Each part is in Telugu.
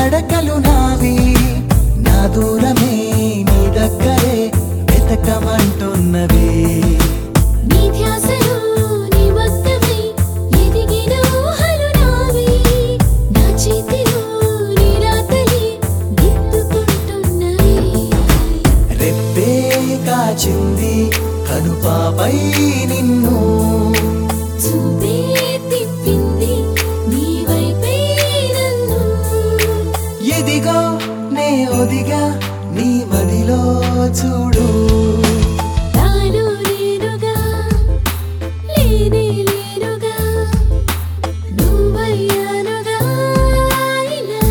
నడకలు నావి నా దూరమే నీ దగ్గరే వెతకమంటున్నవి నీ ధ్యాసలో నిమగ్నమై ఎదిగిన ఊహలు నావి నా చేతిలో నీ రాతలే దిద్దుకుంటున్నాయి రెప్పే కాచింది కనుపాపై నిన్ను చూపే తిప్పింది నీ వైపే నన్ను ఎదిగో నే ఒదిగా నీ మదిలో చూడు తాను నేనుగా లేనే లేనుగా నువ్వయ్యానుగా ఇలా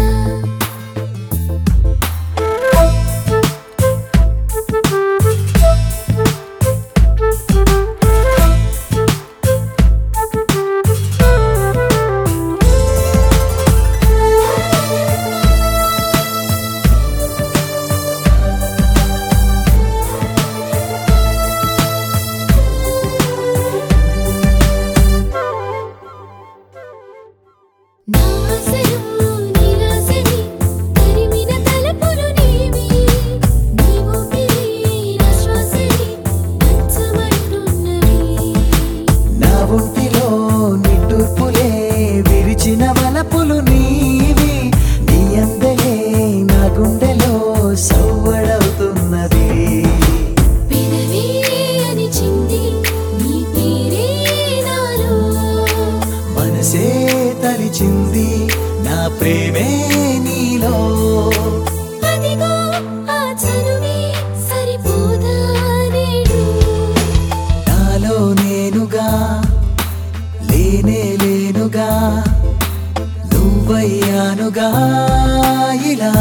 నా ఆశలు నిరాశని తరిమిన తలపులు నీవి నీ ఊపిరి నా శ్వాసని నచ్చమంటున్నవి నా ఒంటిలో నిట్టూర్పులే విరిచిన వలపులు నీవి నీ అందలే నా గుండెలో సవ్వడవుతున్నది పెదవే అనిచింది నీ పేరే నాలో మనసే తలిచింది నా ప్రేమే నీలో అదిగో ఆ చనువే సరిపోదా నేడు నాలో నేనుగా లేనే లేనుగా నువ్వయ్యానుగా ఇలా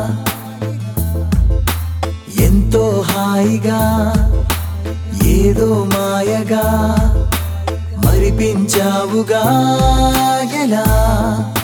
ఎంతో హాయిగా ఏదో మాయగా మరిపించావుగా ఎలా